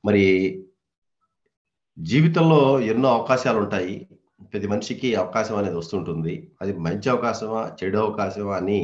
మరి జీవితంలో ఎన్నో అవకాశాలు ఉంటాయి ప్రతి మనిషికి అవకాశం అనేది వస్తుంటుంది అది మంచి అవకాశమా చెడు అవకాశమా అని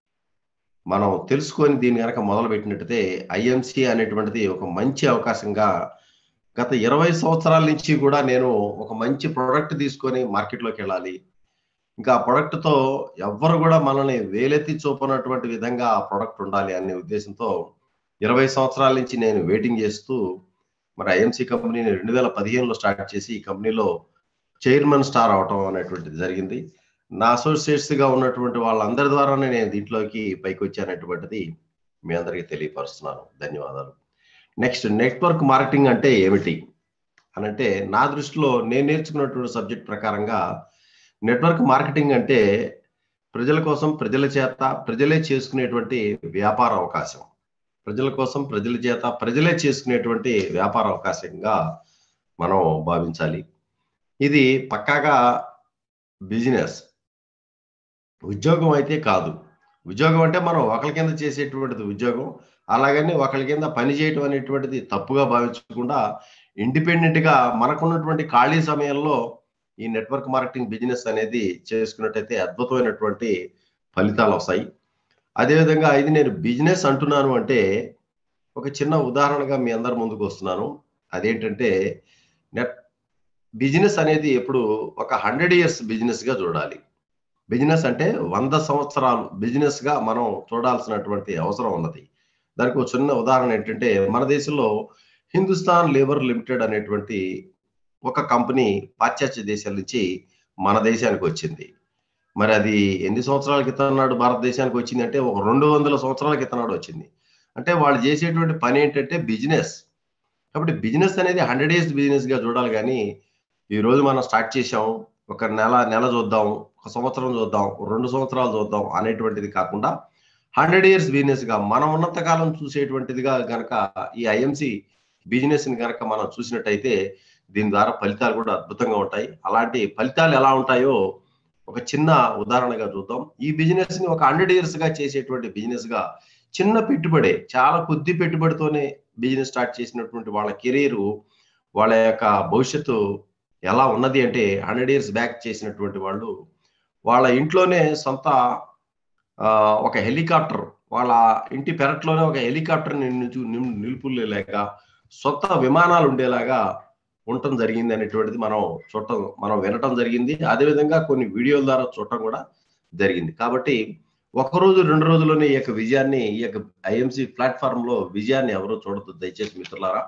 మనం తెలుసుకొని దీన్ని కనుక మొదలు పెట్టినట్టయితే ఐఎంసి అనేటువంటిది ఒక మంచి అవకాశంగా గత ఇరవై సంవత్సరాల నుంచి కూడా నేను ఒక మంచి ప్రోడక్ట్ తీసుకొని మార్కెట్లోకి వెళ్ళాలి ఇంకా ఆ ప్రోడక్ట్తో ఎవ్వరు కూడా మనల్ని వేలెత్తి చూపనటువంటి విధంగా ఆ ప్రోడక్ట్ ఉండాలి అనే ఉద్దేశంతో ఇరవై సంవత్సరాల నుంచి నేను వెయిటింగ్ చేస్తూ మరి ఐఎంసి కంపెనీని రెండు వేల పదిహేనులో స్టార్ట్ చేసి ఈ కంపెనీలో చైర్మన్ స్టార్ అవటం అనేటువంటిది జరిగింది నా అసోసియేట్స్ గా ఉన్నటువంటి వాళ్ళందరి ద్వారానే నేను దీంట్లోకి పైకి వచ్చానటువంటిది మీ అందరికీ తెలియపరుస్తున్నాను ధన్యవాదాలు నెక్స్ట్ నెట్వర్క్ మార్కెటింగ్ అంటే ఏమిటి అనంటే నా దృష్టిలో నేను నేర్చుకున్నటువంటి సబ్జెక్ట్ ప్రకారంగా నెట్వర్క్ మార్కెటింగ్ అంటే ప్రజల కోసం ప్రజల చేత ప్రజలే చేసుకునేటువంటి వ్యాపార అవకాశం ప్రజల కోసం ప్రజల చేత ప్రజలే చేసుకునేటువంటి వ్యాపార అవకాశంగా మనం భావించాలి ఇది పక్కాగా బిజినెస్ ఉద్యోగం అయితే కాదు ఉద్యోగం అంటే మనం ఒకరి కింద చేసేటువంటిది ఉద్యోగం అలాగని ఒకరి కింద పని చేయటం అనేటువంటిది తప్పుగా భావించకుండా ఇండిపెండెంట్ గా మనకున్నటువంటి ఖాళీ సమయంలో ఈ నెట్వర్క్ మార్కెటింగ్ బిజినెస్ అనేది చేసుకున్నట్టయితే అద్భుతమైనటువంటి ఫలితాలు వస్తాయి అదేవిధంగా ఇది నేను బిజినెస్ అంటున్నాను అంటే ఒక చిన్న ఉదాహరణగా మీ అందరి ముందుకు వస్తున్నాను అదేంటంటే నెట్ బిజినెస్ అనేది ఎప్పుడు ఒక హండ్రెడ్ ఇయర్స్ బిజినెస్ గా చూడాలి బిజినెస్ అంటే వంద సంవత్సరాలు బిజినెస్ గా మనం చూడాల్సినటువంటి అవసరం ఉన్నది దానికి ఒక చిన్న ఉదాహరణ ఏంటంటే మన దేశంలో హిందుస్థాన్ లేబర్ లిమిటెడ్ అనేటువంటి ఒక కంపెనీ పాశ్చాత్య దేశాల నుంచి మన దేశానికి వచ్చింది మరి అది ఎన్ని సంవత్సరాల క్రితం నాడు భారతదేశానికి వచ్చింది అంటే ఒక రెండు వందల సంవత్సరాల క్రితం నాడు వచ్చింది అంటే వాళ్ళు చేసేటువంటి పని ఏంటంటే బిజినెస్ కాబట్టి బిజినెస్ అనేది హండ్రెడ్ ఇయర్స్ బిజినెస్ గా చూడాలి కానీ ఈ రోజు మనం స్టార్ట్ చేసాం ఒక నెల నెల చూద్దాం ఒక సంవత్సరం చూద్దాం రెండు సంవత్సరాలు చూద్దాం అనేటువంటిది కాకుండా హండ్రెడ్ ఇయర్స్ బిజినెస్ గా మనం ఉన్నంత కాలం చూసేటువంటిదిగా గనక ఈ ఐఎంసి బిజినెస్ ని గనక మనం చూసినట్టయితే దీని ద్వారా ఫలితాలు కూడా అద్భుతంగా ఉంటాయి అలాంటి ఫలితాలు ఎలా ఉంటాయో ఒక చిన్న ఉదాహరణగా చూద్దాం ఈ బిజినెస్ ని ఒక హండ్రెడ్ ఇయర్స్ గా చేసేటువంటి బిజినెస్ గా చిన్న పెట్టుబడే చాలా కొద్ది పెట్టుబడితోనే బిజినెస్ స్టార్ట్ చేసినటువంటి వాళ్ళ కెరీర్ వాళ్ళ యొక్క భవిష్యత్తు ఎలా ఉన్నది అంటే హండ్రెడ్ ఇయర్స్ బ్యాక్ చేసినటువంటి వాళ్ళు వాళ్ళ ఇంట్లోనే సొంత ఒక హెలికాప్టర్ వాళ్ళ ఇంటి పెరట్లోనే ఒక హెలికాప్టర్ నిలుపులేక సొంత విమానాలు ఉండేలాగా ఉండటం జరిగింది అనేటువంటిది మనం చూడటం మనం వినటం జరిగింది అదేవిధంగా కొన్ని వీడియోల ద్వారా చూడటం కూడా జరిగింది కాబట్టి ఒక రోజు రెండు రోజుల్లోనే ఈ యొక్క విజయాన్ని ఈ యొక్క ఐఎంసి ప్లాట్ఫామ్ లో విజయాన్ని ఎవరో చూడద్దు దయచేసి మిత్రులారా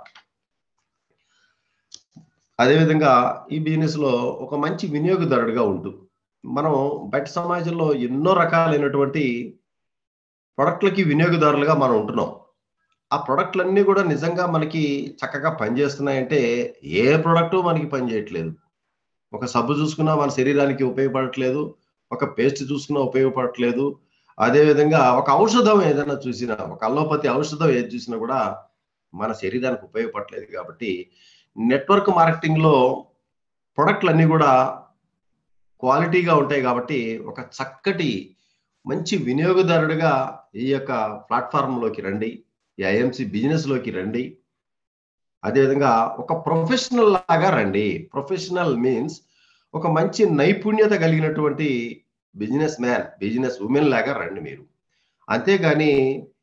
అదేవిధంగా ఈ బిజినెస్ లో ఒక మంచి వినియోగదారుడిగా ఉంటూ మనం బయట సమాజంలో ఎన్నో రకాలైనటువంటి ప్రొడక్ట్లకి వినియోగదారులుగా మనం ఉంటున్నాం ఆ ప్రొడక్ట్లన్నీ కూడా నిజంగా మనకి చక్కగా పనిచేస్తున్నాయంటే ఏ ప్రొడక్ట్ మనకి పనిచేయట్లేదు ఒక సబ్బు చూసుకున్నా మన శరీరానికి ఉపయోగపడట్లేదు ఒక పేస్ట్ చూసుకున్నా ఉపయోగపడట్లేదు అదేవిధంగా ఒక ఔషధం ఏదైనా చూసినా ఒక అల్లోపతి ఔషధం ఏది చూసినా కూడా మన శరీరానికి ఉపయోగపడట్లేదు కాబట్టి నెట్వర్క్ మార్కెటింగ్ లో ప్రొడక్ట్లు అన్నీ కూడా క్వాలిటీగా ఉంటాయి కాబట్టి ఒక చక్కటి మంచి వినియోగదారుడిగా ఈ యొక్క ప్లాట్ఫారంలోకి రండి ఈ ఐఎంసి బిజినెస్ లోకి రండి అదేవిధంగా ఒక ప్రొఫెషనల్ లాగా రండి ప్రొఫెషనల్ మీన్స్ ఒక మంచి నైపుణ్యత కలిగినటువంటి బిజినెస్ మ్యాన్ బిజినెస్ ఉమెన్ లాగా రండి మీరు అంతేగాని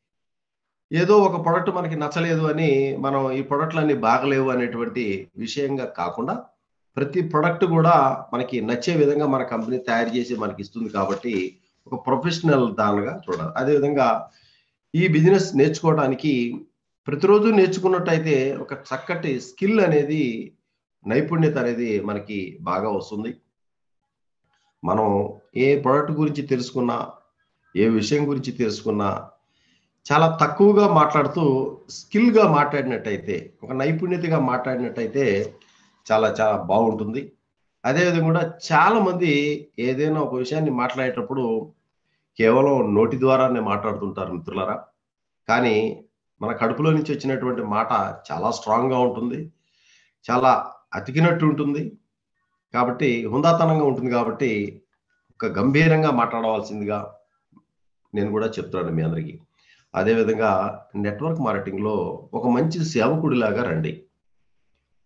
ఏదో ఒక ప్రొడక్ట్ మనకి నచ్చలేదు అని మనం ఈ ప్రొడక్ట్లన్నీ బాగలేవు అనేటువంటి విషయంగా కాకుండా ప్రతి ప్రొడక్ట్ కూడా మనకి నచ్చే విధంగా మన కంపెనీ తయారు చేసి మనకి ఇస్తుంది కాబట్టి ఒక ప్రొఫెషనల్ దానిగా చూడాలి అదేవిధంగా ఈ బిజినెస్ నేర్చుకోవడానికి ప్రతిరోజు నేర్చుకున్నట్టయితే ఒక చక్కటి స్కిల్ అనేది నైపుణ్యత అనేది మనకి బాగా వస్తుంది మనం ఏ ప్రోడక్ట్ గురించి తెలుసుకున్నా ఏ విషయం గురించి తెలుసుకున్నా చాలా తక్కువగా మాట్లాడుతూ స్కిల్గా మాట్లాడినట్టయితే ఒక నైపుణ్యతగా మాట్లాడినట్టయితే చాలా చాలా బాగుంటుంది అదేవిధంగా కూడా చాలా మంది ఏదైనా ఒక విషయాన్ని మాట్లాడేటప్పుడు కేవలం నోటి ద్వారానే మాట్లాడుతుంటారు మిత్రులారా కానీ మన కడుపులో నుంచి వచ్చినటువంటి మాట చాలా స్ట్రాంగ్గా ఉంటుంది చాలా అతికినట్టు ఉంటుంది కాబట్టి హుందాతనంగా ఉంటుంది కాబట్టి ఒక గంభీరంగా మాట్లాడవలసిందిగా నేను కూడా చెప్తున్నాను మీ అందరికీ అదేవిధంగా నెట్వర్క్ మార్కెటింగ్లో ఒక మంచి సేవకుడిలాగా రండి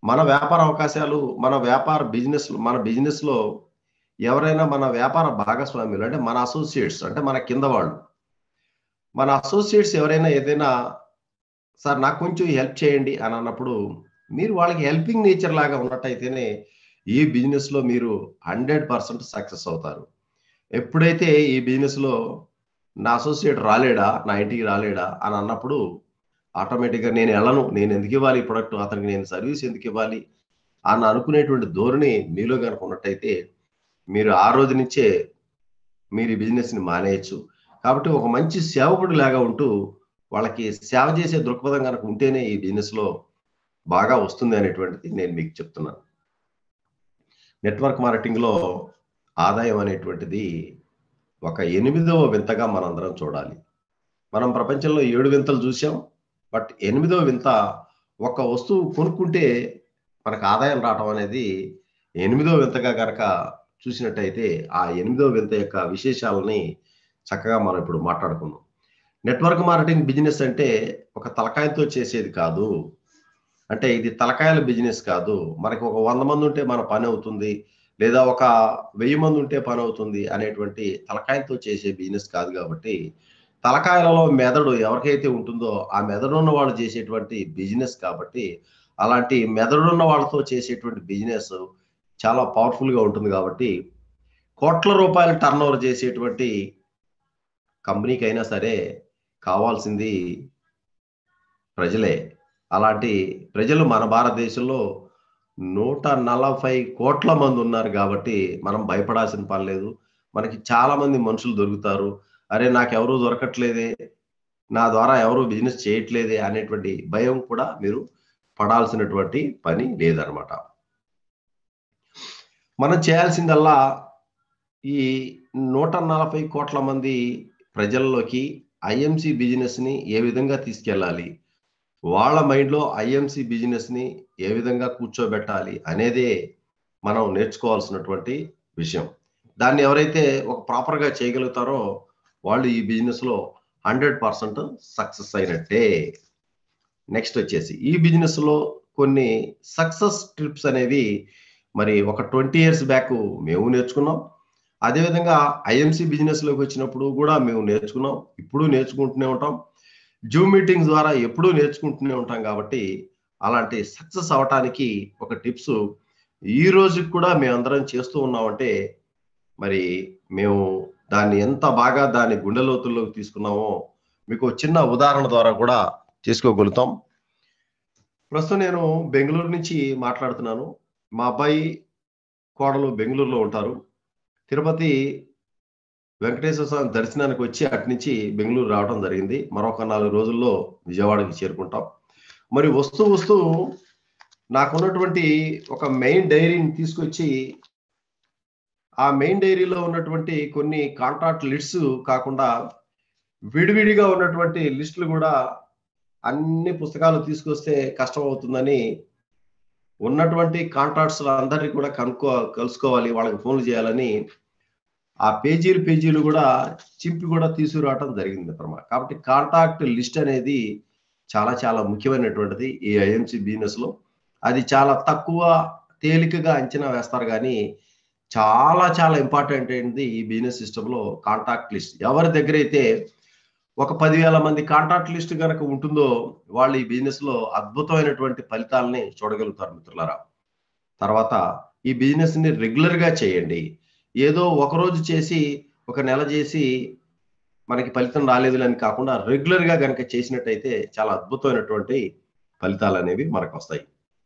మన వ్యాపార అవకాశాలు మన వ్యాపార బిజినెస్ మన బిజినెస్ లో ఎవరైనా మన వ్యాపార భాగస్వాములు అంటే మన అసోసియేట్స్ అంటే మన కింద వాళ్ళు మన అసోసియేట్స్ ఎవరైనా ఏదైనా సార్ నాకు కొంచెం హెల్ప్ చేయండి అని అన్నప్పుడు మీరు వాళ్ళకి హెల్పింగ్ నేచర్ లాగా ఉన్నట్టయితేనే ఈ బిజినెస్ లో మీరు హండ్రెడ్ పర్సెంట్ సక్సెస్ అవుతారు ఎప్పుడైతే ఈ బిజినెస్ లో నా అసోసియేట్ రాలేడా నా ఇంటికి రాలేడా అని అన్నప్పుడు ఆటోమేటిక్గా నేను వెళ్ళను నేను ఎందుకు ఇవ్వాలి ఈ ప్రొడక్ట్ అతనికి నేను సర్వీస్ ఎందుకు ఇవ్వాలి అని అనుకునేటువంటి ధోరణి మీలో కనుక ఉన్నట్టయితే మీరు ఆ రోజు నుంచే మీరు ఈ బిజినెస్ని మానేయచ్చు కాబట్టి ఒక మంచి సేవకుడు లాగా ఉంటూ వాళ్ళకి సేవ చేసే దృక్పథం కనుక ఉంటేనే ఈ బిజినెస్లో బాగా వస్తుంది అనేటువంటిది నేను మీకు చెప్తున్నాను నెట్వర్క్ మార్కెటింగ్లో ఆదాయం అనేటువంటిది ఒక ఎనిమిదవ వింతగా మనందరం చూడాలి మనం ప్రపంచంలో ఏడు వింతలు చూసాం బట్ ఎనిమిదవ వింత ఒక వస్తువు కొనుక్కుంటే మనకు ఆదాయం రావటం అనేది ఎనిమిదవ వింతగా కనుక చూసినట్టయితే ఆ ఎనిమిదవ వింత యొక్క విశేషాలని చక్కగా మనం ఇప్పుడు మాట్లాడుకుందాం నెట్వర్క్ మార్కెటింగ్ బిజినెస్ అంటే ఒక తలకాయతో చేసేది కాదు అంటే ఇది తలకాయల బిజినెస్ కాదు మనకి ఒక వంద మంది ఉంటే మన పని అవుతుంది లేదా ఒక వెయ్యి మంది ఉంటే పని అవుతుంది అనేటువంటి తలకాయలతో చేసే బిజినెస్ కాదు కాబట్టి తలకాయలలో మెదడు ఎవరికైతే ఉంటుందో ఆ మెదడు ఉన్న వాళ్ళు చేసేటువంటి బిజినెస్ కాబట్టి అలాంటి మెదడున్న వాళ్ళతో చేసేటువంటి బిజినెస్ చాలా పవర్ఫుల్గా ఉంటుంది కాబట్టి కోట్ల రూపాయలు టర్న్ ఓవర్ చేసేటువంటి కంపెనీకి అయినా సరే కావాల్సింది ప్రజలే అలాంటి ప్రజలు మన భారతదేశంలో నూట నలభై కోట్ల మంది ఉన్నారు కాబట్టి మనం భయపడాల్సిన పని లేదు మనకి చాలా మంది మనుషులు దొరుకుతారు అరే నాకు ఎవరు దొరకట్లేదే నా ద్వారా ఎవరు బిజినెస్ చేయట్లేదే అనేటువంటి భయం కూడా మీరు పడాల్సినటువంటి పని లేదనమాట మనం చేయాల్సిందల్లా ఈ నూట నలభై కోట్ల మంది ప్రజల్లోకి ఐఎంసి బిజినెస్ని ఏ విధంగా తీసుకెళ్ళాలి వాళ్ళ మైండ్లో ఐఎంసి బిజినెస్ని ఏ విధంగా కూర్చోబెట్టాలి అనేదే మనం నేర్చుకోవాల్సినటువంటి విషయం దాన్ని ఎవరైతే ఒక ప్రాపర్గా చేయగలుగుతారో వాళ్ళు ఈ బిజినెస్లో హండ్రెడ్ పర్సెంట్ సక్సెస్ అయినట్టే నెక్స్ట్ వచ్చేసి ఈ బిజినెస్లో కొన్ని సక్సెస్ ట్రిప్స్ అనేవి మరి ఒక ట్వంటీ ఇయర్స్ బ్యాక్ మేము నేర్చుకున్నాం అదేవిధంగా ఐఎంసి బిజినెస్లోకి వచ్చినప్పుడు కూడా మేము నేర్చుకున్నాం ఇప్పుడు నేర్చుకుంటూనే ఉంటాం జూమ్ మీటింగ్స్ ద్వారా ఎప్పుడూ నేర్చుకుంటూనే ఉంటాం కాబట్టి అలాంటి సక్సెస్ అవటానికి ఒక టిప్స్ ఈ రోజుకి కూడా మేమందరం చేస్తూ ఉన్నామంటే మరి మేము దాన్ని ఎంత బాగా దాన్ని గుండె లోతుల్లోకి తీసుకున్నామో మీకు చిన్న ఉదాహరణ ద్వారా కూడా చేసుకోగలుగుతాం ప్రస్తుతం నేను బెంగళూరు నుంచి మాట్లాడుతున్నాను మా అబ్బాయి కోడలు బెంగళూరులో ఉంటారు తిరుపతి వెంకటేశ్వర స్వామి దర్శనానికి వచ్చి అటు నుంచి బెంగళూరు రావడం జరిగింది మరొక నాలుగు రోజుల్లో విజయవాడకి చేరుకుంటాం మరి వస్తూ వస్తూ నాకున్నటువంటి ఒక మెయిన్ డైరీని తీసుకొచ్చి ఆ మెయిన్ డైరీలో ఉన్నటువంటి కొన్ని కాంట్రాక్ట్ లిస్ట్స్ కాకుండా విడివిడిగా ఉన్నటువంటి లిస్టులు కూడా అన్ని పుస్తకాలు తీసుకొస్తే కష్టం అవుతుందని ఉన్నటువంటి కాంట్రాక్ట్స్ అందరినీ కూడా కనుక్కో కలుసుకోవాలి వాళ్ళకి ఫోన్లు చేయాలని ఆ పేజీలు పేజీలు కూడా చింపి కూడా తీసుకురావటం జరిగింది మిత్రమా కాబట్టి కాంటాక్ట్ లిస్ట్ అనేది చాలా చాలా ముఖ్యమైనటువంటిది ఈ ఐఎంసి బిజినెస్ లో అది చాలా తక్కువ తేలికగా అంచనా వేస్తారు కానీ చాలా చాలా ఇంపార్టెంట్ అయింది ఈ బిజినెస్ సిస్టంలో కాంటాక్ట్ లిస్ట్ ఎవరి దగ్గర అయితే ఒక పదివేల మంది కాంటాక్ట్ లిస్ట్ కనుక ఉంటుందో వాళ్ళు ఈ బిజినెస్ లో అద్భుతమైనటువంటి ఫలితాలని చూడగలుగుతారు మిత్రులారా తర్వాత ఈ బిజినెస్ ని రెగ్యులర్ గా చేయండి ఏదో ఒక రోజు చేసి ఒక నెల చేసి మనకి ఫలితం రాలేదు అని కాకుండా రెగ్యులర్ గా కనుక చేసినట్టయితే చాలా అద్భుతమైనటువంటి ఫలితాలు అనేవి మనకు వస్తాయి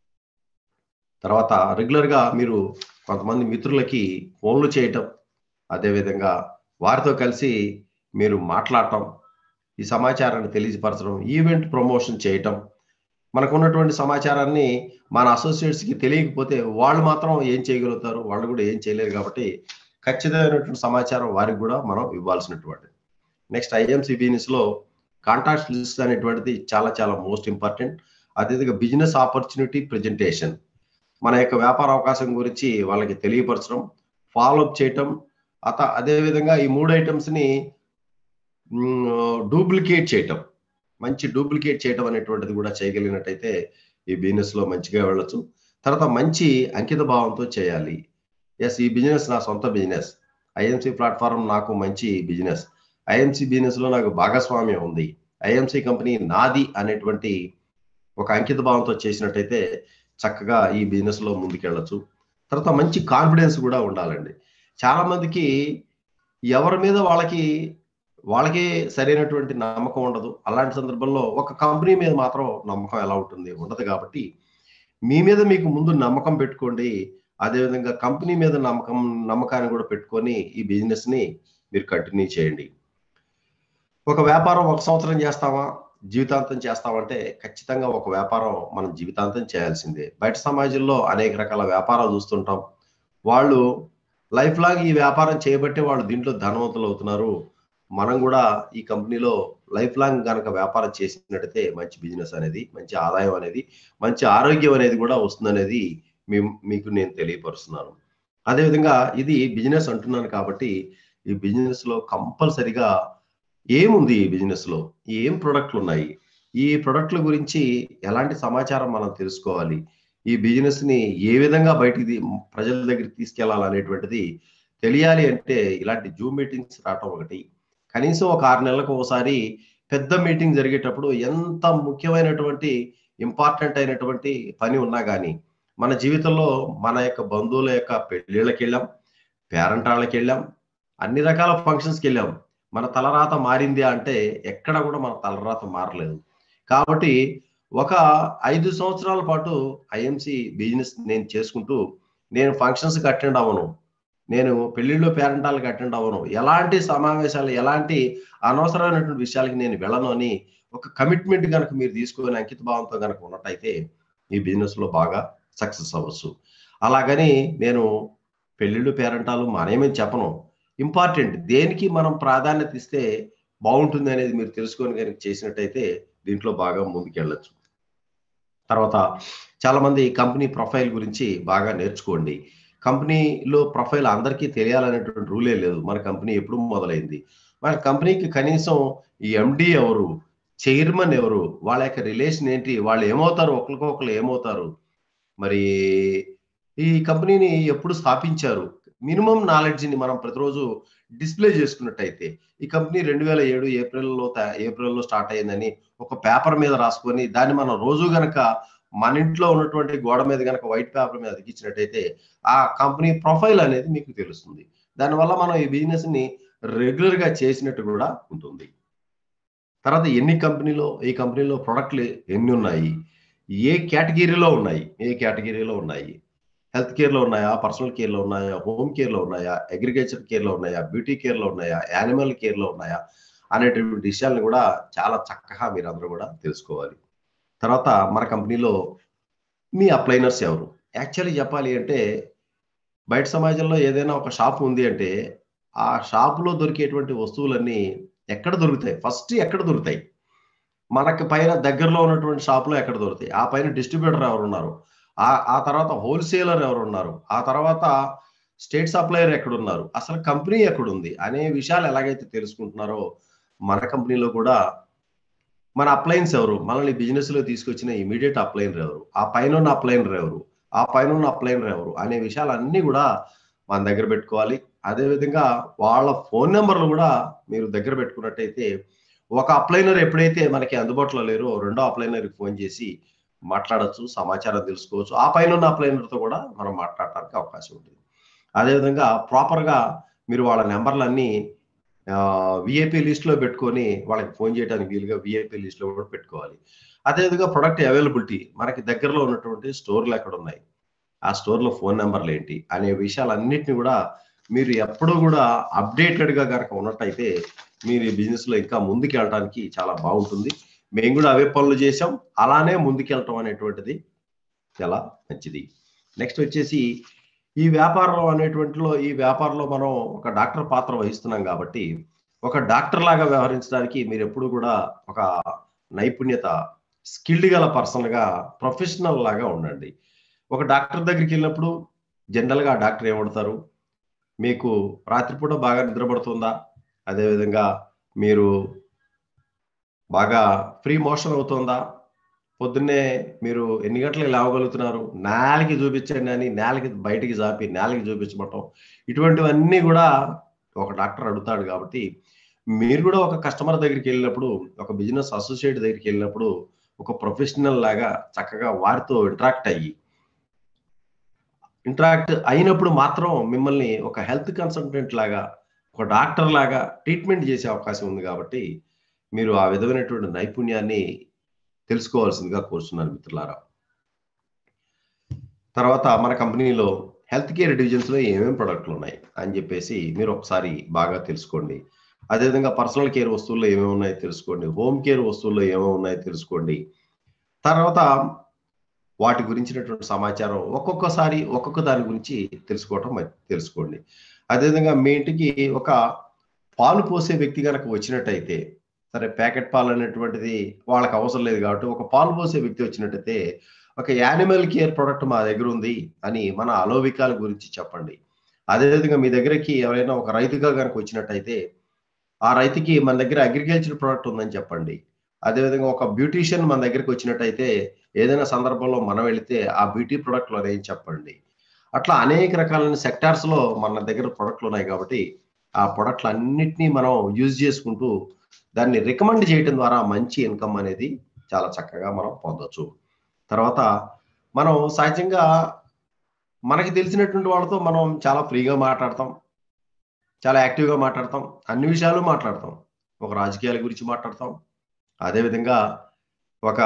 తర్వాత రెగ్యులర్ గా మీరు కొంతమంది మిత్రులకి ఫోన్లు చేయటం అదేవిధంగా వారితో కలిసి మీరు మాట్లాడటం ఈ సమాచారాన్ని తెలియపరచడం ఈవెంట్ ప్రమోషన్ చేయటం మనకు ఉన్నటువంటి సమాచారాన్ని మన అసోసియేట్స్కి తెలియకపోతే వాళ్ళు మాత్రం ఏం చేయగలుగుతారు వాళ్ళు కూడా ఏం చేయలేరు కాబట్టి ఖచ్చితమైనటువంటి సమాచారం వారికి కూడా మనం ఇవ్వాల్సినటువంటి నెక్స్ట్ ఐఎంసి బిజినెస్ లో కాంటాక్ట్ లిస్ట్ అనేటువంటిది చాలా చాలా మోస్ట్ ఇంపార్టెంట్ అదేవిధంగా బిజినెస్ ఆపర్చునిటీ ప్రజెంటేషన్ మన యొక్క వ్యాపార అవకాశం గురించి వాళ్ళకి తెలియపరచడం ఫాలోఅప్ చేయటం అత అదేవిధంగా ఈ మూడు ఐటమ్స్ ని డూప్లికేట్ చేయటం మంచి డూప్లికేట్ చేయటం అనేటువంటిది కూడా చేయగలిగినట్టయితే ఈ బిజినెస్ లో మంచిగా వెళ్ళొచ్చు తర్వాత మంచి అంకిత భావంతో చేయాలి ఎస్ ఈ బిజినెస్ నా సొంత బిజినెస్ ఐఎంసి ప్లాట్ఫారం నాకు మంచి బిజినెస్ ఐఎంసి బిజినెస్ లో నాకు భాగస్వామ్యం ఉంది ఐఎంసి కంపెనీ నాది అనేటువంటి ఒక అంకిత భావంతో చేసినట్టయితే చక్కగా ఈ బిజినెస్ లో ముందుకెళ్ళచ్చు తర్వాత మంచి కాన్ఫిడెన్స్ కూడా ఉండాలండి చాలా మందికి ఎవరి మీద వాళ్ళకి వాళ్ళకి సరైనటువంటి నమ్మకం ఉండదు అలాంటి సందర్భంలో ఒక కంపెనీ మీద మాత్రం నమ్మకం ఎలా ఉంటుంది ఉండదు కాబట్టి మీ మీద మీకు ముందు నమ్మకం పెట్టుకోండి అదేవిధంగా కంపెనీ మీద నమ్మకం నమ్మకాన్ని కూడా పెట్టుకొని ఈ బిజినెస్ ని మీరు కంటిన్యూ చేయండి ఒక వ్యాపారం ఒక సంవత్సరం చేస్తామా జీవితాంతం చేస్తామంటే ఖచ్చితంగా ఒక వ్యాపారం మనం జీవితాంతం చేయాల్సిందే బయట సమాజంలో అనేక రకాల వ్యాపారాలు చూస్తుంటాం వాళ్ళు లైఫ్ లాంగ్ ఈ వ్యాపారం చేయబట్టే వాళ్ళు దీంట్లో ధనవంతులు అవుతున్నారు మనం కూడా ఈ కంపెనీలో లైఫ్ లాంగ్ కనుక వ్యాపారం చేసినట్టయితే మంచి బిజినెస్ అనేది మంచి ఆదాయం అనేది మంచి ఆరోగ్యం అనేది కూడా వస్తుందనేది మీ మీకు నేను తెలియపరుస్తున్నాను అదేవిధంగా ఇది బిజినెస్ అంటున్నాను కాబట్టి ఈ బిజినెస్ లో కంపల్సరిగా ఏముంది ఈ బిజినెస్ లో ఏం ప్రొడక్ట్లు ఉన్నాయి ఈ ప్రొడక్ట్ల గురించి ఎలాంటి సమాచారం మనం తెలుసుకోవాలి ఈ బిజినెస్ ని ఏ విధంగా బయటికి ప్రజల దగ్గరికి తీసుకెళ్లాలనేటువంటిది తెలియాలి అంటే ఇలాంటి జూమ్ మీటింగ్స్ రావటం ఒకటి కనీసం ఒక ఆరు నెలలకు ఒకసారి పెద్ద మీటింగ్ జరిగేటప్పుడు ఎంత ముఖ్యమైనటువంటి ఇంపార్టెంట్ అయినటువంటి పని ఉన్నా కానీ మన జీవితంలో మన యొక్క బంధువుల యొక్క పెళ్ళిళ్ళకి వెళ్ళాం పేరంటాళ్ళకి వెళ్ళాం అన్ని రకాల ఫంక్షన్స్కి వెళ్ళాం మన తలరాత మారింది అంటే ఎక్కడ కూడా మన తలరాత మారలేదు కాబట్టి ఒక ఐదు సంవత్సరాల పాటు ఐఎంసి బిజినెస్ నేను చేసుకుంటూ నేను ఫంక్షన్స్కి అటెండ్ అవ్వను నేను పెళ్లిళ్ళు పేరెంటాలకు అటెండ్ అవ్వను ఎలాంటి సమావేశాలు ఎలాంటి అనవసరమైనటువంటి విషయాలకి నేను వెళ్ళను అని ఒక కమిట్మెంట్ కనుక మీరు తీసుకొని అంకిత భావంతో కనుక ఉన్నట్టయితే ఈ బిజినెస్ లో బాగా సక్సెస్ అవ్వచ్చు అలాగని నేను పెళ్లిళ్ళు పేరెంటాలు మానేమని చెప్పను ఇంపార్టెంట్ దేనికి మనం ప్రాధాన్యత ఇస్తే బాగుంటుంది అనేది మీరు తెలుసుకొని కనుక చేసినట్టయితే దీంట్లో బాగా ముందుకెళ్ళచ్చు తర్వాత చాలా మంది కంపెనీ ప్రొఫైల్ గురించి బాగా నేర్చుకోండి కంపెనీలో ప్రొఫైల్ అందరికీ తెలియాలనేటువంటి రూలే లేదు మన కంపెనీ ఎప్పుడు మొదలైంది మన కంపెనీకి కనీసం ఈ ఎండి ఎవరు చైర్మన్ ఎవరు వాళ్ళ యొక్క రిలేషన్ ఏంటి వాళ్ళు ఏమవుతారు ఒకరికొకరు ఏమవుతారు మరి ఈ కంపెనీని ఎప్పుడు స్థాపించారు మినిమం నాలెడ్జ్ని మనం ప్రతిరోజు డిస్ప్లే చేసుకున్నట్టయితే ఈ కంపెనీ రెండు వేల ఏడు ఏప్రిల్లో ఏప్రిల్లో స్టార్ట్ అయ్యిందని ఒక పేపర్ మీద రాసుకొని దాన్ని మనం రోజు గనక మన ఇంట్లో ఉన్నటువంటి గోడ మీద కనుక వైట్ పేపర్ మీద అతికించినట్టయితే ఆ కంపెనీ ప్రొఫైల్ అనేది మీకు తెలుస్తుంది దానివల్ల మనం ఈ బిజినెస్ ని రెగ్యులర్ గా చేసినట్టు కూడా ఉంటుంది తర్వాత ఎన్ని కంపెనీలో ఈ కంపెనీలో ప్రొడక్ట్లు ఎన్ని ఉన్నాయి ఏ కేటగిరీలో ఉన్నాయి ఏ కేటగిరీలో ఉన్నాయి హెల్త్ కేర్లో ఉన్నాయా పర్సనల్ కేర్లో ఉన్నాయా హోమ్ కేర్లో ఉన్నాయా అగ్రికల్చర్ కేర్లో ఉన్నాయా బ్యూటీ కేర్లో ఉన్నాయా యానిమల్ కేర్లో ఉన్నాయా అనేటువంటి విషయాలను కూడా చాలా చక్కగా మీరు అందరూ కూడా తెలుసుకోవాలి తర్వాత మన కంపెనీలో మీ అప్లైనర్స్ ఎవరు యాక్చువల్లీ చెప్పాలి అంటే బయట సమాజంలో ఏదైనా ఒక షాప్ ఉంది అంటే ఆ షాపులో దొరికేటువంటి వస్తువులన్నీ ఎక్కడ దొరుకుతాయి ఫస్ట్ ఎక్కడ దొరుకుతాయి మనకి పైన దగ్గరలో ఉన్నటువంటి షాపులో ఎక్కడ దొరుకుతాయి ఆ పైన డిస్ట్రిబ్యూటర్ ఎవరు ఉన్నారు ఆ ఆ తర్వాత హోల్సేలర్ ఎవరు ఉన్నారు ఆ తర్వాత స్టేట్ సప్లయర్ ఎక్కడున్నారు అసలు కంపెనీ ఎక్కడుంది అనే విషయాలు ఎలాగైతే తెలుసుకుంటున్నారో మన కంపెనీలో కూడా మన అప్లయన్స్ ఎవరు మనల్ని బిజినెస్ లో తీసుకొచ్చిన ఇమీడియట్ అప్లైనర్ ఎవరు ఆ పైన ఉన్న అప్లైనర్ ఎవరు ఆ పైన ఉన్న అప్లైనర్ ఎవరు అనే విషయాలన్నీ కూడా మన దగ్గర పెట్టుకోవాలి అదేవిధంగా వాళ్ళ ఫోన్ నెంబర్లు కూడా మీరు దగ్గర పెట్టుకున్నట్టయితే ఒక అప్లైనర్ ఎప్పుడైతే మనకి అందుబాటులో లేరో రెండో అప్లైనర్కి ఫోన్ చేసి మాట్లాడచ్చు సమాచారం తెలుసుకోవచ్చు ఆ పైన ఉన్న అప్లైనర్తో కూడా మనం మాట్లాడటానికి అవకాశం ఉంటుంది అదేవిధంగా ప్రాపర్గా మీరు వాళ్ళ నెంబర్లన్నీ విఐపి లిస్ట్లో పెట్టుకొని వాళ్ళకి ఫోన్ చేయడానికి వీలుగా విఐపి లిస్ట్లో కూడా పెట్టుకోవాలి అదేవిధంగా ప్రొడక్ట్ అవైలబిలిటీ మనకి దగ్గరలో ఉన్నటువంటి స్టోర్లు ఎక్కడ ఉన్నాయి ఆ స్టోర్లో ఫోన్ నెంబర్లు ఏంటి అనే విషయాలన్నింటినీ కూడా మీరు ఎప్పుడూ కూడా అప్డేటెడ్గా కనుక ఉన్నట్టయితే మీరు ఈ బిజినెస్లో ఇంకా ముందుకు వెళ్ళడానికి చాలా బాగుంటుంది మేము కూడా అవే పనులు చేసాం అలానే ముందుకెళ్ళటం అనేటువంటిది చాలా మంచిది నెక్స్ట్ వచ్చేసి ఈ వ్యాపారం అనేటువంటిలో ఈ వ్యాపారంలో మనం ఒక డాక్టర్ పాత్ర వహిస్తున్నాం కాబట్టి ఒక డాక్టర్ లాగా వ్యవహరించడానికి మీరు ఎప్పుడు కూడా ఒక నైపుణ్యత స్కిల్డ్ గల పర్సన్గా ప్రొఫెషనల్ లాగా ఉండండి ఒక డాక్టర్ దగ్గరికి వెళ్ళినప్పుడు జనరల్గా ఆ డాక్టర్ ఏమడతారు మీకు రాత్రిపూట బాగా నిద్రపడుతుందా అదేవిధంగా మీరు బాగా ఫ్రీ మోషన్ అవుతుందా పొద్దున్నే మీరు ఎన్ని గంటలకు లేవగలుగుతున్నారు నేలకి చూపించండి అని నేలకి బయటికి జాపి నేలకి చూపించబడటం ఇటువంటివన్నీ కూడా ఒక డాక్టర్ అడుగుతాడు కాబట్టి మీరు కూడా ఒక కస్టమర్ దగ్గరికి వెళ్ళినప్పుడు ఒక బిజినెస్ అసోసియేట్ దగ్గరికి వెళ్ళినప్పుడు ఒక ప్రొఫెషనల్ లాగా చక్కగా వారితో ఇంటరాక్ట్ అయ్యి ఇంటరాక్ట్ అయినప్పుడు మాత్రం మిమ్మల్ని ఒక హెల్త్ కన్సల్టెంట్ లాగా ఒక డాక్టర్ లాగా ట్రీట్మెంట్ చేసే అవకాశం ఉంది కాబట్టి మీరు ఆ విధమైనటువంటి నైపుణ్యాన్ని తెలుసుకోవాల్సిందిగా కోరుతున్నాను మిత్రులారా తర్వాత మన కంపెనీలో హెల్త్ కేర్ డివిజన్స్లో ఏమేమి ప్రొడక్ట్లు ఉన్నాయి అని చెప్పేసి మీరు ఒకసారి బాగా తెలుసుకోండి అదేవిధంగా పర్సనల్ కేర్ వస్తువుల్లో ఏమేమి ఉన్నాయో తెలుసుకోండి హోమ్ కేర్ వస్తువుల్లో ఏమేమి ఉన్నాయో తెలుసుకోండి తర్వాత వాటి గురించినటువంటి సమాచారం ఒక్కొక్కసారి ఒక్కొక్క దాని గురించి తెలుసుకోవటం తెలుసుకోండి అదేవిధంగా మీ ఇంటికి ఒక పాలు పోసే వ్యక్తి కనుక వచ్చినట్టయితే సరే ప్యాకెట్ పాలు అనేటువంటిది వాళ్ళకి అవసరం లేదు కాబట్టి ఒక పాలు పోసే వ్యక్తి వచ్చినట్టయితే ఒక యానిమల్ కేర్ ప్రొడక్ట్ మా దగ్గర ఉంది అని మన అలోవికాల గురించి చెప్పండి అదేవిధంగా మీ దగ్గరకి ఎవరైనా ఒక రైతుగా కనుక వచ్చినట్టయితే ఆ రైతుకి మన దగ్గర అగ్రికల్చర్ ప్రోడక్ట్ ఉందని చెప్పండి అదేవిధంగా ఒక బ్యూటీషియన్ మన దగ్గరికి వచ్చినట్టయితే ఏదైనా సందర్భంలో మనం వెళితే ఆ బ్యూటీ ప్రొడక్ట్లు అనేవి చెప్పండి అట్లా అనేక రకాలైన సెక్టార్స్లో మన దగ్గర ప్రొడక్ట్లు ఉన్నాయి కాబట్టి ఆ ప్రొడక్ట్లు అన్నిటినీ మనం యూజ్ చేసుకుంటూ దాన్ని రికమెండ్ చేయడం ద్వారా మంచి ఇన్కమ్ అనేది చాలా చక్కగా మనం పొందొచ్చు తర్వాత మనం సహజంగా మనకి తెలిసినటువంటి వాళ్ళతో మనం చాలా ఫ్రీగా మాట్లాడతాం చాలా యాక్టివ్గా మాట్లాడతాం అన్ని విషయాలు మాట్లాడతాం ఒక రాజకీయాల గురించి మాట్లాడతాం అదేవిధంగా ఒక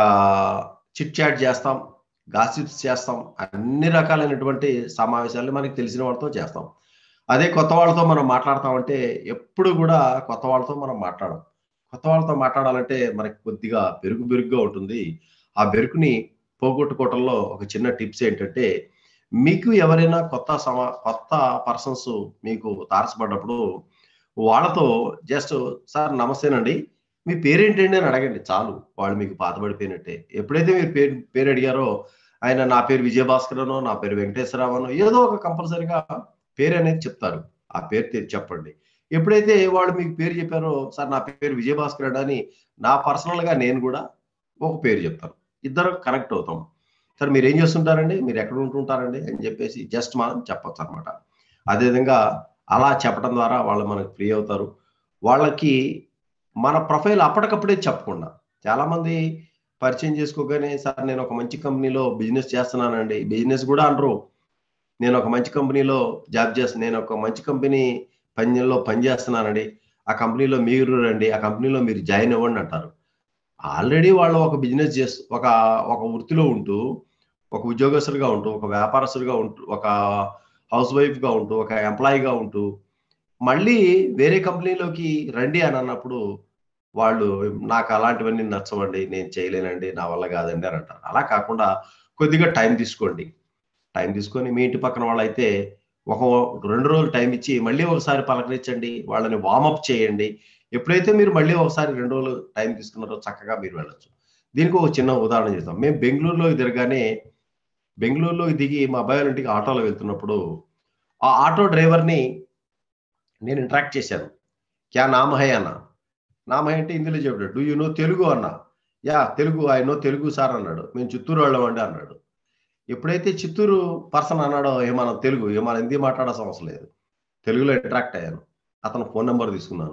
చిట్ చాట్ చేస్తాం గాసిప్స్ చేస్తాం అన్ని రకాలైనటువంటి సమావేశాలు మనకి తెలిసిన వాళ్ళతో చేస్తాం అదే కొత్త వాళ్ళతో మనం మాట్లాడతామంటే ఎప్పుడు కూడా కొత్త వాళ్ళతో మనం మాట్లాడం కొత్త వాళ్ళతో మాట్లాడాలంటే మనకి కొద్దిగా బెరుకు బెరుగ్గా ఉంటుంది ఆ బెరుకుని పోగొట్టుకోవటంలో ఒక చిన్న టిప్స్ ఏంటంటే మీకు ఎవరైనా కొత్త సమా కొత్త పర్సన్స్ మీకు తారసపడ్డప్పుడు వాళ్ళతో జస్ట్ సార్ నమస్తేనండి మీ పేరేంటండి అని అడగండి చాలు వాళ్ళు మీకు పాతబడిపోయినట్టే ఎప్పుడైతే మీరు పేరు పేరు అడిగారో ఆయన నా పేరు విజయభాస్కరనో నా పేరు వెంకటేశ్వరరావనో ఏదో ఒక కంపల్సరిగా పేరు అనేది చెప్తారు ఆ పేరు చెప్పండి ఎప్పుడైతే వాళ్ళు మీకు పేరు చెప్పారో సార్ నా పేరు విజయభాస్కర్ అని నా పర్సనల్గా నేను కూడా ఒక పేరు చెప్తాను ఇద్దరు కనెక్ట్ అవుతాం సార్ మీరు ఏం చేస్తుంటారండి మీరు ఎక్కడ ఉంటుంటారండి అని చెప్పేసి జస్ట్ మనం చెప్పొచ్చు అనమాట అదేవిధంగా అలా చెప్పడం ద్వారా వాళ్ళు మనకు ఫ్రీ అవుతారు వాళ్ళకి మన ప్రొఫైల్ అప్పటికప్పుడే చెప్పకుండా చాలామంది పరిచయం చేసుకోగానే సార్ నేను ఒక మంచి కంపెనీలో బిజినెస్ చేస్తున్నానండి బిజినెస్ కూడా అనరు నేను ఒక మంచి కంపెనీలో జాబ్ చేస్తాను నేను ఒక మంచి కంపెనీ పనిలో పని చేస్తున్నానండి ఆ కంపెనీలో మీరు రండి ఆ కంపెనీలో మీరు జాయిన్ అవ్వండి అంటారు ఆల్రెడీ వాళ్ళు ఒక బిజినెస్ చేస్తూ ఒక ఒక వృత్తిలో ఉంటూ ఒక ఉద్యోగస్తులుగా ఉంటూ ఒక వ్యాపారస్తులుగా ఉంటూ ఒక హౌస్ వైఫ్గా ఉంటూ ఒక ఎంప్లాయీగా ఉంటూ మళ్ళీ వేరే కంపెనీలోకి రండి అని అన్నప్పుడు వాళ్ళు నాకు అలాంటివన్నీ నచ్చవండి నేను చేయలేనండి నా వల్ల కాదండి అని అంటారు అలా కాకుండా కొద్దిగా టైం తీసుకోండి టైం తీసుకొని మీ ఇంటి పక్కన వాళ్ళైతే ఒక రెండు రోజులు టైం ఇచ్చి మళ్ళీ ఒకసారి పలకరించండి వాళ్ళని వార్మప్ చేయండి ఎప్పుడైతే మీరు మళ్ళీ ఒకసారి రెండు రోజులు టైం తీసుకున్నారో చక్కగా మీరు వెళ్ళొచ్చు దీనికి ఒక చిన్న ఉదాహరణ చేద్దాం మేము బెంగళూరులో దిగగానే బెంగళూరులో దిగి మా అబ్బాయి ఇంటికి ఆటోలో వెళ్తున్నప్పుడు ఆ ఆటో డ్రైవర్ని నేను ఇంటరాక్ట్ చేశాను క్యా నామ హై అన్న నామ హై అంటే హిందీలో చెప్పాడు డూ యూ నో తెలుగు అన్న yeah Telugu I know Telugu sir అన్నాడు మేము చిత్తూరు వాళ్ళమండి అన్నాడు ఎప్పుడైతే చిత్తూరు పర్సన్ అన్నాడో ఏమన్నా తెలుగు ఏమన్నా హిందీ మాట్లాడాల్సిన అవసరం లేదు తెలుగులో ఇంటరాక్ట్ అయ్యాను అతను ఫోన్ నెంబర్ తీసుకున్నాను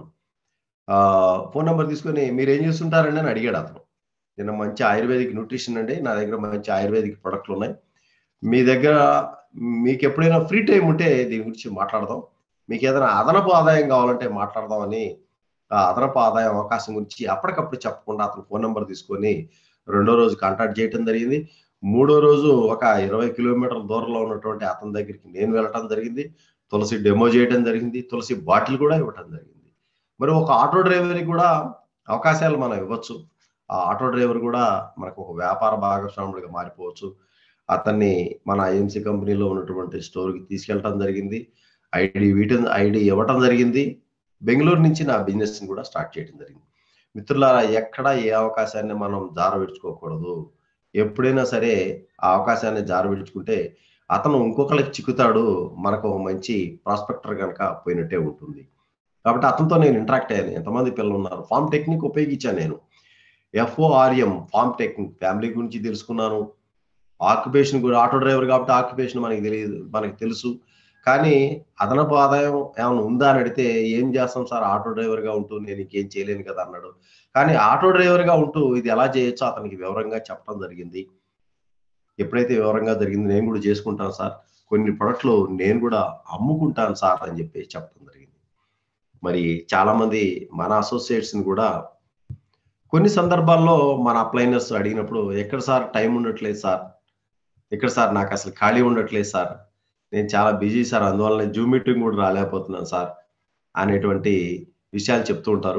ఫోన్ నెంబర్ తీసుకొని మీరు ఏం చేస్తుంటారండి అని అడిగాడు అతను నేను మంచి ఆయుర్వేదిక్ న్యూట్రిషన్ అండి నా దగ్గర మంచి ఆయుర్వేదిక్ ప్రొడక్ట్లు ఉన్నాయి మీ దగ్గర మీకు ఎప్పుడైనా ఫ్రీ టైం ఉంటే దీని గురించి మాట్లాడదాం మీకు ఏదైనా అదనపు ఆదాయం కావాలంటే మాట్లాడదామని ఆ అదనపు ఆదాయం అవకాశం గురించి అప్పటికప్పుడు చెప్పకుండా అతను ఫోన్ నెంబర్ తీసుకొని రెండో రోజు కాంటాక్ట్ చేయడం జరిగింది మూడో రోజు ఒక ఇరవై కిలోమీటర్ల దూరంలో ఉన్నటువంటి అతని దగ్గరికి నేను వెళ్ళటం జరిగింది తులసి డెమో చేయడం జరిగింది తులసి బాటిల్ కూడా ఇవ్వటం జరిగింది మరి ఒక ఆటో డ్రైవర్కి కూడా అవకాశాలు మనం ఇవ్వచ్చు ఆ ఆటో డ్రైవర్ కూడా మనకు ఒక వ్యాపార భాగస్వాముడిగా మారిపోవచ్చు అతన్ని మన ఐఎంసీ కంపెనీలో ఉన్నటువంటి స్టోర్కి తీసుకెళ్ళటం జరిగింది ఐడి వీటం ఐడి ఇవ్వటం జరిగింది బెంగళూరు నుంచి నా బిజినెస్ని కూడా స్టార్ట్ చేయడం జరిగింది మిత్రులారా ఎక్కడ ఏ అవకాశాన్ని మనం జార విడుచుకోకూడదు ఎప్పుడైనా సరే ఆ అవకాశాన్ని జార విడుచుకుంటే అతను ఇంకొకరికి చిక్కుతాడు మనకు ఒక మంచి ప్రాస్పెక్టర్ కనుక పోయినట్టే ఉంటుంది కాబట్టి అతనితో నేను ఇంటరాక్ట్ అయ్యాను ఎంతమంది పిల్లలు ఉన్నారు ఫామ్ టెక్నిక్ ఉపయోగించాను నేను ఎఫ్ఓఆర్ఎం ఫార్మ్ టెక్నిక్ ఫ్యామిలీ గురించి తెలుసుకున్నాను ఆక్యుపేషన్ కూడా ఆటో డ్రైవర్ కాబట్టి ఆక్యుపేషన్ మనకి తెలియదు మనకి తెలుసు కానీ అదనపు ఆదాయం ఏమైనా ఉందా అని అడిగితే ఏం చేస్తాం సార్ ఆటో డ్రైవర్గా ఉంటూ నేను ఇంకేం చేయలేను కదా అన్నాడు కానీ ఆటో డ్రైవర్గా ఉంటూ ఇది ఎలా చేయొచ్చో అతనికి వివరంగా చెప్పడం జరిగింది ఎప్పుడైతే వివరంగా జరిగింది నేను కూడా చేసుకుంటాను సార్ కొన్ని ప్రొడక్ట్లు నేను కూడా అమ్ముకుంటాను సార్ అని చెప్పి చెప్పడం జరిగింది మరి చాలా మంది మన అసోసియేట్స్ ని కూడా కొన్ని సందర్భాల్లో మన అప్లైనర్స్ అడిగినప్పుడు ఎక్కడ సార్ టైం ఉండట్లేదు సార్ ఎక్కడ సార్ నాకు అసలు ఖాళీ ఉండట్లేదు సార్ నేను చాలా బిజీ సార్ అందువల్ల నేను జూమ్ మీటింగ్ కూడా రాలేకపోతున్నాను సార్ అనేటువంటి విషయాలు చెప్తూ ఉంటారు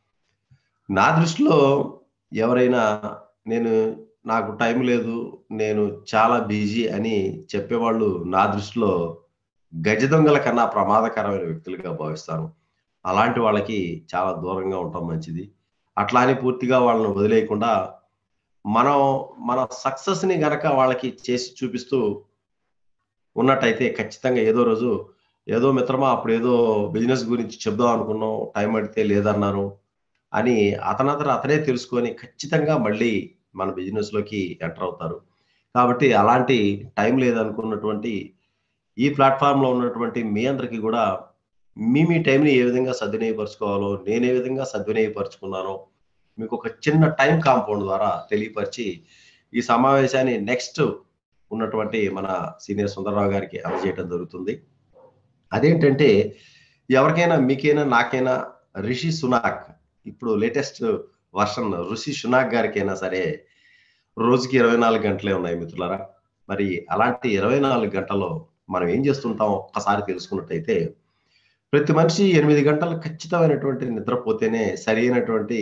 నా దృష్టిలో ఎవరైనా నేను నాకు టైం లేదు నేను చాలా బిజీ అని చెప్పేవాళ్ళు నా దృష్టిలో గజ దొంగల కన్నా ప్రమాదకరమైన వ్యక్తులుగా భావిస్తాను అలాంటి వాళ్ళకి చాలా దూరంగా ఉండటం మంచిది అట్లా అని పూర్తిగా వాళ్ళని వదిలేయకుండా మనం మన సక్సెస్ని గనక వాళ్ళకి చేసి చూపిస్తూ ఉన్నట్టయితే ఖచ్చితంగా ఏదో రోజు ఏదో మిత్రమా అప్పుడు ఏదో బిజినెస్ గురించి చెప్దాం అనుకున్నాం టైం అడిగితే లేదన్నారు అని అతనంతట అతనే తెలుసుకొని ఖచ్చితంగా మళ్ళీ మన బిజినెస్ లోకి ఎంటర్ అవుతారు కాబట్టి అలాంటి టైం లేదనుకున్నటువంటి ఈ ప్లాట్ఫామ్ లో ఉన్నటువంటి మీ అందరికీ కూడా మీ మీ టైంని ఏ విధంగా సద్వినియోగపరచుకోవాలో నేను ఏ విధంగా సద్వినియోగపరుచుకున్నానో మీకు ఒక చిన్న టైం కాంపౌండ్ ద్వారా తెలియపరిచి ఈ సమావేశాన్ని నెక్స్ట్ ఉన్నటువంటి మన సీనియర్ సుందరరావు గారికి అందజేయడం జరుగుతుంది అదేంటంటే ఎవరికైనా మీకైనా నాకైనా రిషి సునాక్ ఇప్పుడు లేటెస్ట్ వర్షన్ ఋషి సునాక్ గారికైనా సరే రోజుకి ఇరవై నాలుగు గంటలే ఉన్నాయి మిత్రులారా మరి అలాంటి ఇరవై నాలుగు గంటల్లో మనం ఏం చేస్తుంటాం ఒక్కసారి తెలుసుకున్నట్టయితే ప్రతి మనిషి ఎనిమిది గంటలు ఖచ్చితమైనటువంటి నిద్రపోతేనే సరైనటువంటి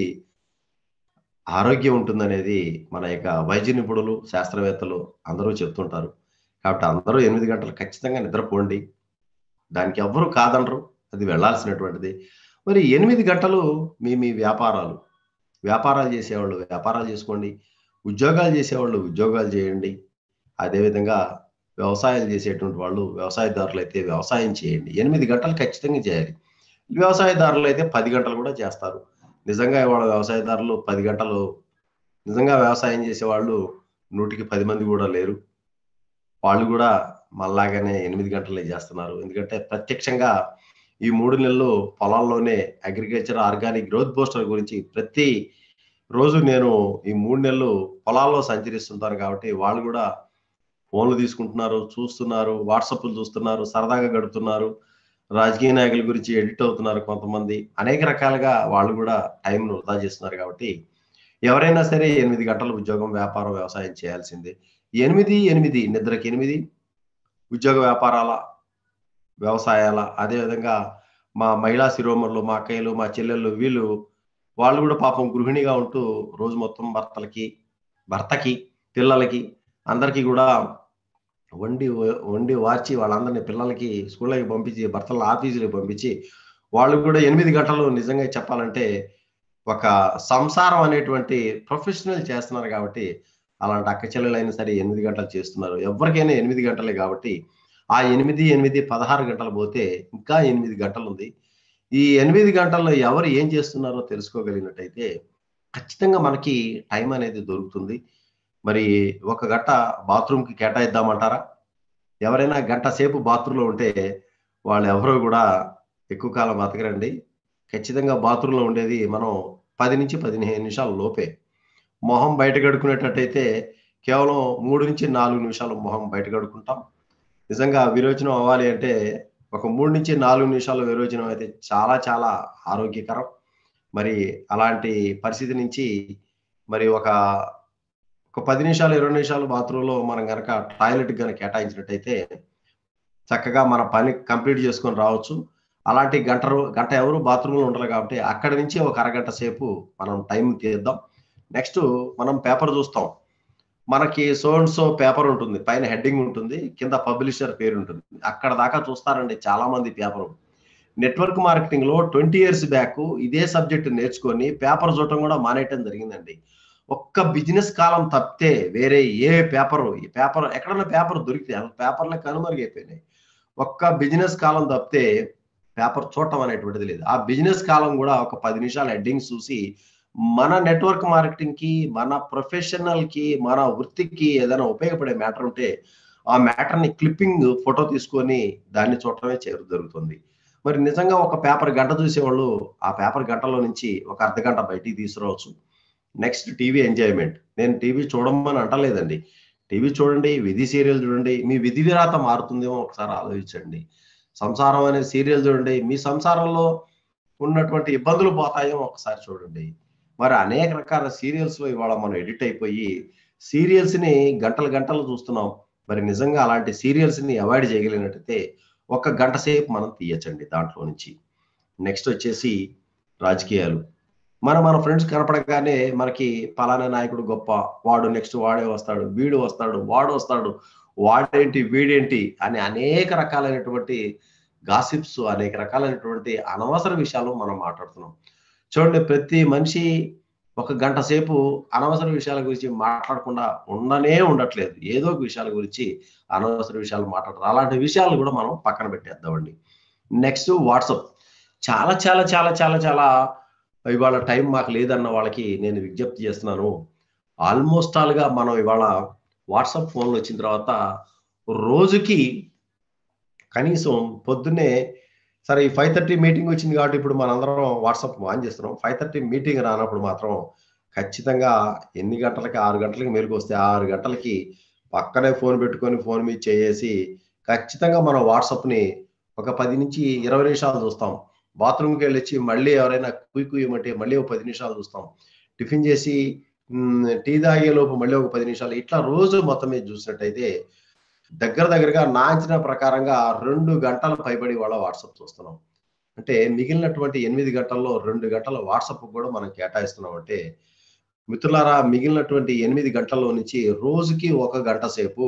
ఆరోగ్యం ఉంటుందనేది మన యొక్క వైద్య నిపుణులు శాస్త్రవేత్తలు అందరూ చెప్తుంటారు కాబట్టి అందరూ ఎనిమిది గంటలు ఖచ్చితంగా నిద్రపోండి దానికి ఎవ్వరూ కాదనరు అది వెళ్ళాల్సినటువంటిది మరి ఎనిమిది గంటలు మీ మీ వ్యాపారాలు వ్యాపారాలు చేసేవాళ్ళు వ్యాపారాలు చేసుకోండి ఉద్యోగాలు చేసేవాళ్ళు ఉద్యోగాలు చేయండి అదేవిధంగా వ్యవసాయాలు చేసేటువంటి వాళ్ళు వ్యవసాయదారులు అయితే వ్యవసాయం చేయండి ఎనిమిది గంటలు ఖచ్చితంగా చేయాలి వ్యవసాయదారులు అయితే పది గంటలు కూడా చేస్తారు నిజంగా వాళ్ళ వ్యవసాయదారులు పది గంటలు నిజంగా వ్యవసాయం చేసే వాళ్ళు నూటికి పది మంది కూడా లేరు వాళ్ళు కూడా మళ్ళాగానే ఎనిమిది గంటలే చేస్తున్నారు ఎందుకంటే ప్రత్యక్షంగా ఈ మూడు నెలలు పొలాల్లోనే అగ్రికల్చర్ ఆర్గానిక్ గ్రోత్ బూస్టర్ గురించి ప్రతి రోజు నేను ఈ మూడు నెలలు పొలాల్లో సంచరిస్తుంటాను కాబట్టి వాళ్ళు కూడా ఫోన్లు తీసుకుంటున్నారు చూస్తున్నారు వాట్సాప్లు చూస్తున్నారు సరదాగా గడుపుతున్నారు రాజకీయ నాయకుల గురించి ఎడిట్ అవుతున్నారు కొంతమంది అనేక రకాలుగా వాళ్ళు కూడా టైంను వృధా చేస్తున్నారు కాబట్టి ఎవరైనా సరే ఎనిమిది గంటల ఉద్యోగం వ్యాపారం వ్యవసాయం చేయాల్సిందే ఎనిమిది ఎనిమిది నిద్రకి ఎనిమిది ఉద్యోగ వ్యాపారాల వ్యవసాయాల అదేవిధంగా మా మహిళా శిరోమణులు మా అక్కయ్యలు మా చెల్లెళ్ళు వీళ్ళు వాళ్ళు కూడా పాపం గృహిణిగా ఉంటూ రోజు మొత్తం భర్తలకి భర్తకి పిల్లలకి అందరికీ కూడా వండి వండి వార్చి వాళ్ళందరినీ పిల్లలకి స్కూళ్ళకి పంపించి భర్తల ఆఫీసులకు పంపించి వాళ్ళు కూడా ఎనిమిది గంటలు నిజంగా చెప్పాలంటే ఒక సంసారం అనేటువంటి ప్రొఫెషనల్ చేస్తున్నారు కాబట్టి అలాంటి అక్క చెల్లెలైనా సరే ఎనిమిది గంటలు చేస్తున్నారు ఎవరికైనా ఎనిమిది గంటలే కాబట్టి ఆ ఎనిమిది ఎనిమిది పదహారు గంటలు పోతే ఇంకా ఎనిమిది గంటలు ఉంది ఈ ఎనిమిది గంటల్లో ఎవరు ఏం చేస్తున్నారో తెలుసుకోగలిగినట్టయితే ఖచ్చితంగా మనకి టైం అనేది దొరుకుతుంది మరి ఒక గంట బాత్రూమ్కి కేటాయిద్దామంటారా ఎవరైనా గంట సేపు బాత్రూంలో ఉంటే వాళ్ళు ఎవరో కూడా ఎక్కువ కాలం బతకరండి ఖచ్చితంగా బాత్రూంలో ఉండేది మనం పది నుంచి పదిహేను నిమిషాల లోపే మొహం బయట కడుక్కునేటట్టయితే కేవలం మూడు నుంచి నాలుగు నిమిషాలు మొహం బయట కడుక్కుంటాం నిజంగా విరోచనం అవ్వాలి అంటే ఒక మూడు నుంచి నాలుగు నిమిషాలు విరోచనం అయితే చాలా చాలా ఆరోగ్యకరం మరి అలాంటి పరిస్థితి నుంచి మరి ఒక ఒక పది నిమిషాలు ఇరవై నిమిషాలు బాత్రూంలో మనం కనుక టాయిలెట్ కనుక కేటాయించినట్టయితే చక్కగా మన పని కంప్లీట్ చేసుకొని రావచ్చు అలాంటి గంట గంట ఎవరు బాత్రూంలో ఉండరు కాబట్టి అక్కడి నుంచి ఒక అరగంట సేపు మనం టైం తీద్దాం నెక్స్ట్ మనం పేపర్ చూస్తాం మనకి సో అండ్ సో పేపర్ ఉంటుంది పైన హెడ్డింగ్ ఉంటుంది కింద పబ్లిషర్ పేరు ఉంటుంది అక్కడ దాకా చూస్తారండి చాలా మంది పేపర్ నెట్వర్క్ మార్కెటింగ్ లో ట్వంటీ ఇయర్స్ బ్యాక్ ఇదే సబ్జెక్ట్ నేర్చుకొని పేపర్ చూడటం కూడా మానేయటం జరిగిందండి ఒక్క బిజినెస్ కాలం తప్పితే వేరే ఏ పేపర్ ఈ పేపర్ ఎక్కడన్నా పేపర్ దొరికితే పేపర్లే కనుమరుగైపోయినాయి ఒక్క బిజినెస్ కాలం తప్పితే పేపర్ చూడటం అనేటువంటిది లేదు ఆ బిజినెస్ కాలం కూడా ఒక పది నిమిషాలు హెడ్డింగ్స్ చూసి మన నెట్వర్క్ మార్కెటింగ్ కి మన ప్రొఫెషనల్ కి మన వృత్తికి ఏదైనా ఉపయోగపడే మ్యాటర్ ఉంటే ఆ మ్యాటర్ ని క్లిప్పింగ్ ఫోటో తీసుకొని దాన్ని చూడటమే చేరు జరుగుతుంది మరి నిజంగా ఒక పేపర్ గంట చూసేవాళ్ళు ఆ పేపర్ గంటలో నుంచి ఒక అర్ధ గంట బయటికి తీసుకురావచ్చు నెక్స్ట్ టీవీ ఎంజాయ్మెంట్ నేను టీవీ చూడమని అంటలేదండి టీవీ చూడండి విధి సీరియల్ చూడండి మీ విధి విరాత మారుతుందేమో ఒకసారి ఆలోచించండి సంసారం అనే సీరియల్ చూడండి మీ సంసారంలో ఉన్నటువంటి ఇబ్బందులు పోతాయేమో ఒకసారి చూడండి మరి అనేక రకాల సీరియల్స్ లో ఇవాళ మనం ఎడిట్ అయిపోయి సీరియల్స్ ని గంటలు గంటలు చూస్తున్నాం మరి నిజంగా అలాంటి సీరియల్స్ ని అవాయిడ్ చేయగలిగినట్టయితే ఒక గంట సేపు మనం తీయచ్చండి దాంట్లో నుంచి నెక్స్ట్ వచ్చేసి రాజకీయాలు మన మన ఫ్రెండ్స్ కనపడగానే మనకి పలానా నాయకుడు గొప్ప వాడు నెక్స్ట్ వాడే వస్తాడు వీడు వస్తాడు వాడు వస్తాడు వాడేంటి వీడేంటి అని అనేక రకాలైనటువంటి గాసిప్స్ అనేక రకాలైనటువంటి అనవసర విషయాలు మనం మాట్లాడుతున్నాం చూడండి ప్రతి మనిషి ఒక గంట సేపు అనవసర విషయాల గురించి మాట్లాడకుండా ఉండనే ఉండట్లేదు ఏదో ఒక విషయాల గురించి అనవసర విషయాలు మాట్లాడతారు అలాంటి విషయాలు కూడా మనం పక్కన పెట్టేద్దామండి నెక్స్ట్ వాట్సాప్ చాలా చాలా చాలా చాలా చాలా ఇవాళ టైం మాకు లేదన్న వాళ్ళకి నేను విజ్ఞప్తి చేస్తున్నాను ఆల్మోస్ట్ ఆల్గా మనం ఇవాళ వాట్సాప్ ఫోన్లు వచ్చిన తర్వాత రోజుకి కనీసం పొద్దున్నే సరే ఈ ఫైవ్ థర్టీ మీటింగ్ వచ్చింది కాబట్టి ఇప్పుడు మనందరం వాట్సాప్ ఆన్ చేస్తున్నాం ఫైవ్ థర్టీ మీటింగ్ రానప్పుడు మాత్రం ఖచ్చితంగా ఎన్ని గంటలకి ఆరు గంటలకి మేలుకు వస్తే ఆరు గంటలకి పక్కనే ఫోన్ పెట్టుకొని ఫోన్ మీద చేసి ఖచ్చితంగా మనం వాట్సాప్ని ఒక పది నుంచి ఇరవై నిమిషాలు చూస్తాం బాత్రూమ్కి వెళ్ళొచ్చి మళ్ళీ ఎవరైనా కుయ్ కుయ్యమంటే మళ్ళీ ఒక పది నిమిషాలు చూస్తాం టిఫిన్ చేసి టీ తాగే లోపు మళ్ళీ ఒక పది నిమిషాలు ఇట్లా రోజు మొత్తం మీద చూసినట్టయితే దగ్గర దగ్గరగా నా అంచనా ప్రకారంగా రెండు గంటల పైబడి వాళ్ళ వాట్సాప్ చూస్తున్నాం అంటే మిగిలినటువంటి ఎనిమిది గంటల్లో రెండు గంటల వాట్సాప్ కూడా మనం కేటాయిస్తున్నాం అంటే మిత్రులారా మిగిలినటువంటి ఎనిమిది గంటల్లో నుంచి రోజుకి ఒక గంట సేపు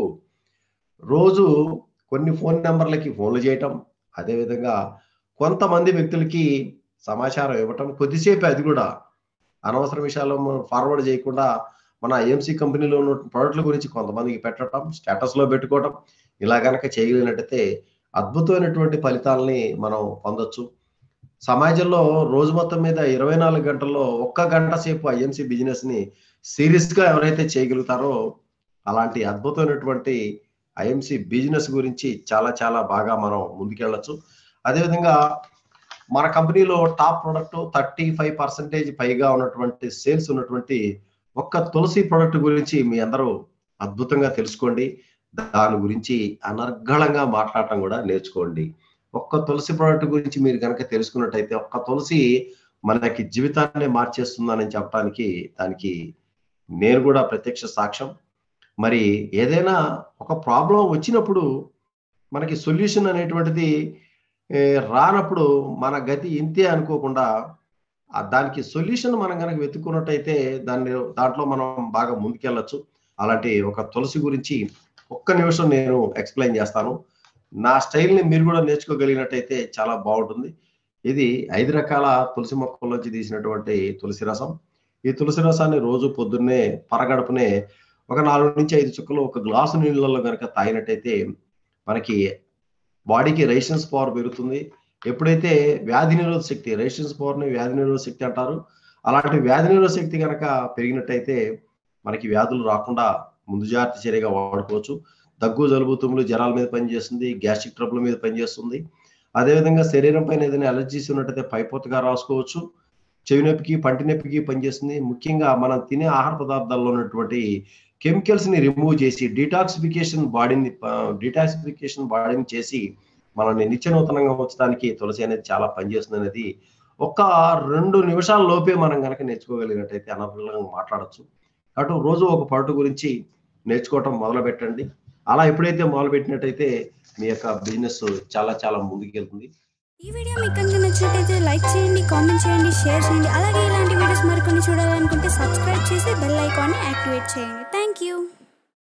రోజు కొన్ని ఫోన్ నెంబర్లకి ఫోన్లు చేయటం అదేవిధంగా కొంతమంది వ్యక్తులకి సమాచారం ఇవ్వటం కొద్దిసేపు అది కూడా అనవసర విషయాలు ఫార్వర్డ్ చేయకుండా మన ఐఎంసీ కంపెనీలో ఉన్న ప్రోడక్ట్ల గురించి కొంతమందికి పెట్టడం స్టేటస్లో పెట్టుకోవటం ఇలా కనుక చేయగలిగినట్టయితే అద్భుతమైనటువంటి ఫలితాలని మనం పొందొచ్చు సమాజంలో రోజు మొత్తం మీద ఇరవై నాలుగు గంటల్లో ఒక్క గంట సేపు ఐఎంసీ బిజినెస్ ని సీరియస్ గా ఎవరైతే చేయగలుగుతారో అలాంటి అద్భుతమైనటువంటి ఐఎంసీ బిజినెస్ గురించి చాలా చాలా బాగా మనం ముందుకెళ్ళచ్చు అదేవిధంగా మన కంపెనీలో top product thirty five percentage పైగా ఉన్నటువంటి సేల్స్ ఉన్నటువంటి ఒక్క తులసి ప్రొడక్ట్ గురించి మీ అందరూ అద్భుతంగా తెలుసుకోండి దాని గురించి అనర్గళంగా మాట్లాడటం కూడా నేర్చుకోండి ఒక్క తులసి ప్రోడక్ట్ గురించి మీరు కనుక తెలుసుకున్నట్టయితే ఒక్క తులసి మనకి జీవితాన్ని మార్చేస్తుందని చెప్పడానికి దానికి నేను కూడా ప్రత్యక్ష సాక్ష్యం మరి ఏదైనా ఒక ప్రాబ్లం వచ్చినప్పుడు మనకి సొల్యూషన్ అనేటువంటిది రానప్పుడు మన గతి ఇంతే అనుకోకుండా దానికి సొల్యూషన్ మనం కనుక వెతుక్కున్నట్టయితే దాన్ని దాంట్లో మనం బాగా ముందుకెళ్ళచ్చు అలాంటి ఒక తులసి గురించి ఒక్క నిమిషం నేను ఎక్స్ప్లెయిన్ చేస్తాను నా స్టైల్ని మీరు కూడా నేర్చుకోగలిగినట్టయితే చాలా బాగుంటుంది ఇది ఐదు రకాల తులసి మొక్కల్లోంచి తీసినటువంటి తులసి రసం ఈ తులసి రసాన్ని రోజు పొద్దున్నే పరగడుపునే ఒక నాలుగు నుంచి ఐదు చుక్కలు ఒక గ్లాసు నీళ్ళలో కనుక తాగినట్టయితే మనకి బాడీకి రేషన్స్ పవర్ పెరుగుతుంది ఎప్పుడైతే వ్యాధి నిరోధ శక్తి రేషన్స్ పవర్ని వ్యాధి నిరోధ శక్తి అంటారు అలాంటి వ్యాధి నిరోధ శక్తి కనుక పెరిగినట్టయితే మనకి వ్యాధులు రాకుండా ముందు జాగ్రత్త చర్యగా వాడుకోవచ్చు దగ్గు జలుబు తుమ్ములు జ్వరాల మీద పనిచేస్తుంది గ్యాస్ట్రిక్ ట్రబుల్ మీద పనిచేస్తుంది అదేవిధంగా శరీరం పైన ఏదైనా అలర్జీస్ ఉన్నట్టయితే పైపోతగా రాసుకోవచ్చు చెవి నొప్పికి పంటి నొప్పికి పనిచేస్తుంది ముఖ్యంగా మనం తినే ఆహార పదార్థాల్లో ఉన్నటువంటి కెమికల్స్ ని రిమూవ్ చేసి డీటాక్సిఫికేషన్ బాడీని డీటాక్సిఫికేషన్ బాడీని చేసి మనల్ని నిత్య నూతనంగా ఉంచడానికి తులసి అనేది చాలా పనిచేస్తుంది అనేది ఒక రెండు నిమిషాల లోపే మనం కనుక నేర్చుకోగలిగినట్టయితే అనర్గళంగా మాట్లాడచ్చు అటు రోజు ఒక పరుటు గురించి నేర్చుకోవటం మొదలు పెట్టండి అలా ఎప్పుడైతే మొదలు పెట్టినట్టయితే మీ యొక్క బిజినెస్ చాలా చాలా ముందుకెళ్తుంది ఈ వీడియో మీకు కనుక నచ్చినట్టయితే లైక్ చేయండి కామెంట్ చేయండి షేర్ చేయండి అలాగే ఇలాంటి వీడియోస్ మరికొన్ని చూడాలనుకుంటే సబ్స్క్రైబ్ చేసి బెల్ ఐకాన్ని యాక్టివేట్ చేయండి థ్యాంక్ యూ